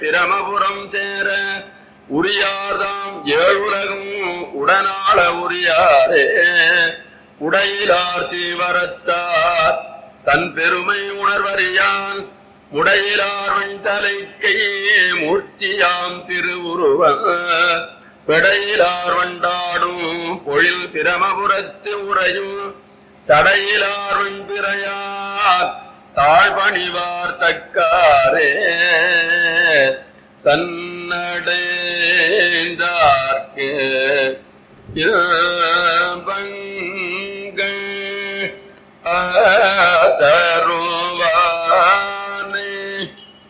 பிரமபுரம் சேர உரியார்தாம் ஏழுலகும் உடனாள உரியாரே உடையிலார் சீவரத்தார் தன் பெருமை உணர்வறியான் முடையிலார் வெண்தலைக்கை மூர்த்தியாம் திருவுருவன் பெடையிலார் வண்டாடும் பொழில் பிரமபுரத்து உறையும் சடையிலார் வெண்பிறையார் தாழ்பணிவார் தக்காரே தன்னடைந்தார்க்கு இன்பங்கள்